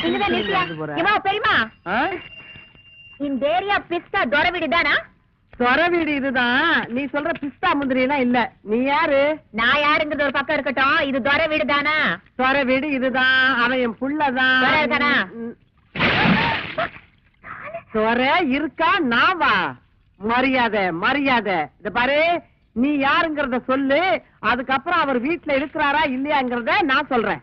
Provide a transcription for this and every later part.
இங்கதான் நிறுத்தியா இவா பெரியமா இந்த ஏரியா பிஸ்தா தொர வீடுதானா சொர வீடு இதுதான் நீ சொல்ற பிஸ்தா முந்திரி எல்லாம் இல்ல நீ யாரு நான் யாருங்கிறது ஒரு பக்கம் இருக்கட்டும் இது தொர வீடுதானா சொர வீடு இதுதான் அவன் என் புள்ளதான் சொர இருக்கானா? ம். சொர இருக்கா நான் வா மரியாதை மரியாதை இந்த பாரு நீ யாருங்கறத சொல்லு அதுக்கப்புறம் அவர் வீட்டுல இருக்கிறாரா இல்லையாங்கிறத நான் சொல்றேன்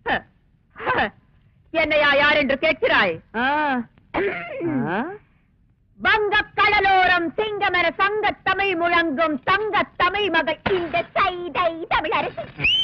என்னையா யார் என்று கேட்கிறாய் ஆ. ஆ? வங்க கடலோரம் சிங்கமர சங்க தமிழ் முழங்கும் தங்க தமிழ் மகள் இந்த சைதை தமிழரசி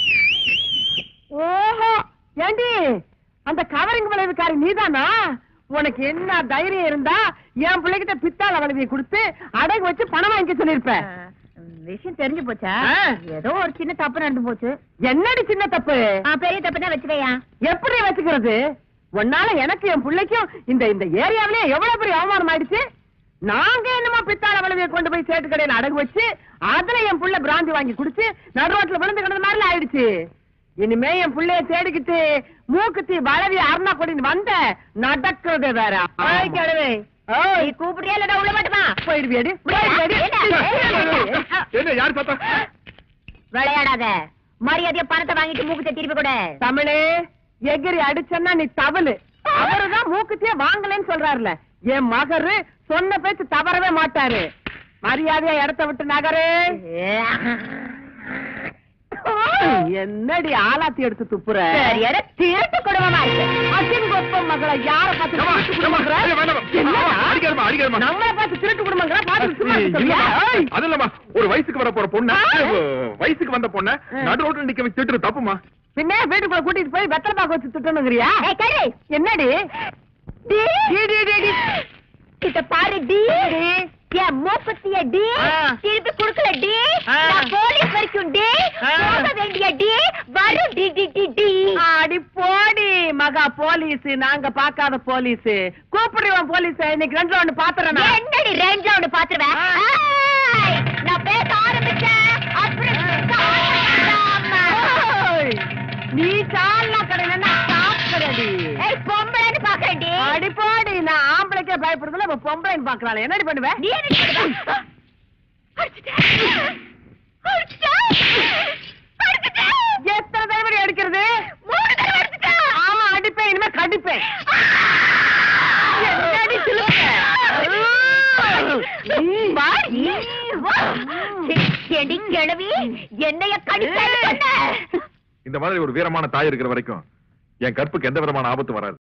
ஓஹோ ஏண்டி அந்த கவரிங் விளைவுக்காரி நீதானா உனக்கு என்ன தைரியம் இருந்தா என் பிள்ளைகிட்ட பித்தாள வளைவியை கொடுத்து அடகு வச்சு பணம் வாங்கி சொல்லிருப்ப விஷயம் தெரிஞ்சு போச்சா ஆ. ஏதோ ஒரு சின்ன தப்பு நடந்து போச்சு என்னடி சின்ன தப்பு ஆ, பெரிய தப்பு தான் வச்சுக்கையா எப்படி வச்சுக்கிறது உன்னால எனக்கு என் பிள்ளைக்கும் இந்த இந்த ஏரியாவிலே எவ்வளவு பெரிய அவமானம் ஆயிடுச்சு நாங்க என்னமோ பித்தாள வளைவியை கொண்டு போய் சேட்டு கடையில அடகு வச்சு அதுல என் புள்ள பிராந்தி வாங்கி குடிச்சு நடுரோட்ல விழுந்து கிடந்த மாதிரி ஆயிடுச்சு இனிமே என் புள்ளைய தேடிக்கிட்டு மூக்குத்தி வளவி அருணா கொடின்னு வந்த நடக்கிறது வேற ஓய், கிழவி. ஓய், நீ கூப்பிடுறியா இல்லடா உள்ள மாட்டுமா போயிடுவியடி, போயிடுவியடி. என்ன யார் பார்த்தா விளையாடாத மரியாதையா பணத்தை வாங்கிட்டு மூக்குத்த திருப்பி கொடு தமிழே எகிரி அடிச்சன்னா நீ தவளு அவருதான் மூக்குத்தியே வாங்கலன்னு சொல்றாருல என் மகரு சொன்ன பேச்சு தவறவே மாட்டாரு மரியாதையா இடத்த விட்டு நகரு என்னடி ஆலாத்தி எடுத்து துப்புற சரியான திருட்டு குடும்பமா இருக்கு அசிங்கொப்பம் மகளை யார பார்த்து திருட்டு குடும்பங்கிற? என்னடா? அடிக்காதமா அடிக்காதமா நம்மள பார்த்து திருட்டு குடும்பங்கிற பார்த்து சும்மா இருக்க சொல்றியா? ஏய்! அது இல்லம்மா ஒரு வயசுக்கு வர போற பொண்ணு ஆ? வயசுக்கு வந்த பொண்ண ஆ. நடு ரோட்ல நிக்க வச்சு திட்டுறது தப்புமா பின்ன வீட்டுக்குள்ள கூட்டிட்டு போய் வெத்தலை பாக்க வச்சு திட்டணுங்கிறியா ஏய், கழவி. என்னடி டி. டி, டி, டி, டி. இத பாரு டி என் மூப்பத்திய டி ஆ. திருப்பி குடுக்கல டி ஆ. நான் போலீஸ் வரைக்கும் டி ஆ. போக வேண்டிய டி வரும் டி டி டி டி அடி போடி மகா போலீஸ் நாங்க பாக்காத போலீஸ் கூப்பிடுவோம் போலீஸ் இன்னைக்கு ரெண்டு ஒண்ணு பாத்துறேன் நான். என்னடி ரேஞ்ச் ஒன்று பாத்துருவேன் ஆ. ஏய், நான் பேச ஆரம்பிச்சேன் அப்புறம் சாப்பிடாம. ஓய், நீ சாலா கடையில சாப்பிடுறடி ஏய் பொம்பளைன்னு பாக்குறேன் டி அடி போடி நான் ஆம்பளைக்கே பயப்படுறதுல இப்ப பொம்பளைன்னு பாக்குறாள் என்னடி பண்ணுவேன் நீ என்ன பண்ணுவ? அடிச்சிட்டேன். அடிச்சிட்டேன். அடிச்சிட்டேன். எத்தனை தடவை அடிக்கிறது மூணு தடவை அடிச்சிட்டேன். ஆமா அடிப்பேன் இனிமே கடிப்பேன் என்னடி சிலுக்க? வாடி. வா. செடி கிழவி என்னைய கடிச்சது பண்ண இந்த மாதிரி ஒரு வீரமான தாய் இருக்கிற வரைக்கும் என் கற்புக்கு எந்த விதமான ஆபத்து வராது